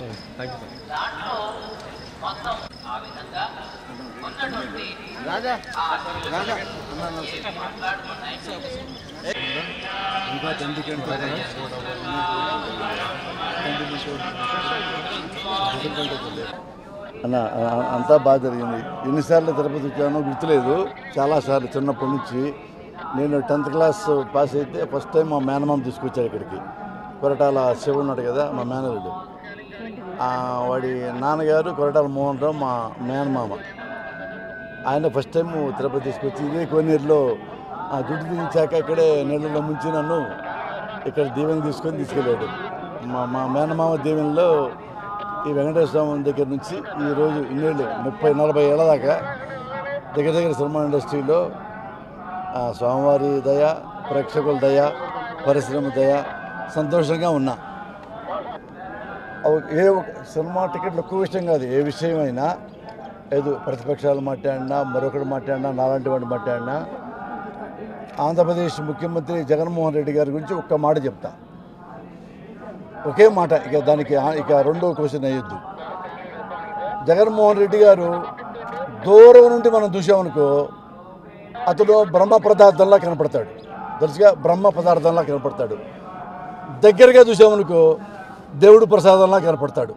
thank you sir Raja Raja ఇంకా tenth అన్న ఆ- అంతా బాగా జరిగింది ఎన్నిసార్లు తిరుపతి వచ్చానో గుర్తులేదు చాలాసార్లు చిన్నప్పటి నుంచి నేను టెన్త్ క్లాస్ పాస్ అయితే ఫస్ట్ టైం మా మేనమామ తీసుకొచ్చాడు ఇక్కడికి కొరటాల శివ ఉన్నాడు కదా మా మేనరుడు ఆ, వాడి నాన్నగారు కొరటాల మోహన్ రావు మా మేనమామ ఆయన ఫస్ట్ టైం తిరుపతి తీసుకొచ్చి ఇదే కోనేరులో ఆ జుట్టు తీయించాక ఇక్కడే నీళ్ళలో ముంచి నన్ను ఇక్కడ దీవెన తీసుకొని తీసుకెళ్ళాడు మా మా మేనమామ దీవెనలో ఈ వెంకటేశ్వర స్వామి దగ్గర నుంచి ఈరోజు ఇన్నేళ్ళు ముప్పై నలభై ఏళ్ళ దాకా దగ్గర దగ్గర సినిమా ఇండస్ట్రీలో ఆ స్వామివారి దయ ప్రేక్షకుల దయ పరిశ్రమ దయ సంతోషంగా ఉన్నా అవి ఏ ఒక సినిమా టికెట్లు ఎక్కువ విషయం కాదు ఏ విషయమైనా ఏదో ప్రతిపక్షాలు మాట్లాడినా మరొకటి మాట్లాడినా నాలాంటి వాడు మాట్లాడినా ఆంధ్రప్రదేశ్ ముఖ్యమంత్రి జగన్మోహన్ రెడ్డి గారి గురించి ఒక్క మాట చెప్తా ఒకే మాట ఇక దానికి ఆ- ఇక రెండో క్వశ్చన్ అయ్యొద్దు జగన్మోహన్ రెడ్డి గారు దూరం నుండి మనం చూసామనుకో అతడు బ్రహ్మ పదార్థంలా కనపడతాడు తెలుసుగా బ్రహ్మ పదార్థంలా కనపడతాడు దగ్గరగా చూసామనుకో దేవుడు ప్రసాదంలా కనపడతాడు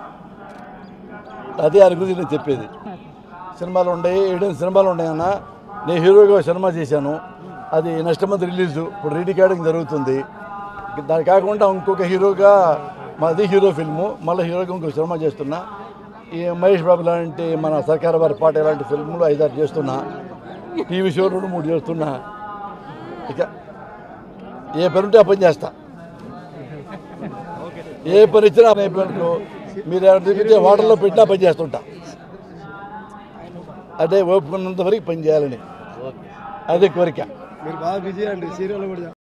అదే ఆయన గురించి నేను చెప్పేది సినిమాలు ఉన్నాయి ఏడెనిమిది సినిమాలు ఉన్నాయన్న నేను హీరోగా ఒక సినిమా చేశాను అది నెక్స్ట్ మంత్ రిలీజు ఇప్పుడు రీ రికార్డింగ్ జరుగుతుంది దాని కాకుండా ఇంకొక హీరోగా మాది హీరో ఫిల్ము మళ్ళీ హీరోగా ఇంకొక సినిమా చేస్తున్నా ఈ మహేష్ బాబు లాంటి మన సర్కార్ వారి పాట ఇలాంటి ఫిల్ములు ఐదారు చేస్తున్నా టీవీ షో రెండు మూడు చేస్తున్నా ఇక ఏ పని ఉంటే ఆ పని చేస్తా ఏ పని ఇచ్చినా ఆ పని అనుకో మీరు ఎవరు తిరిగితే హోటల్లో పెట్టినా పని చేస్తుంటా అదే ఓపుకున్నంత వరకు పని చేయాలని అదే కోరిక మీరు బాగా బిజీ అండి సీరియల్ కూడా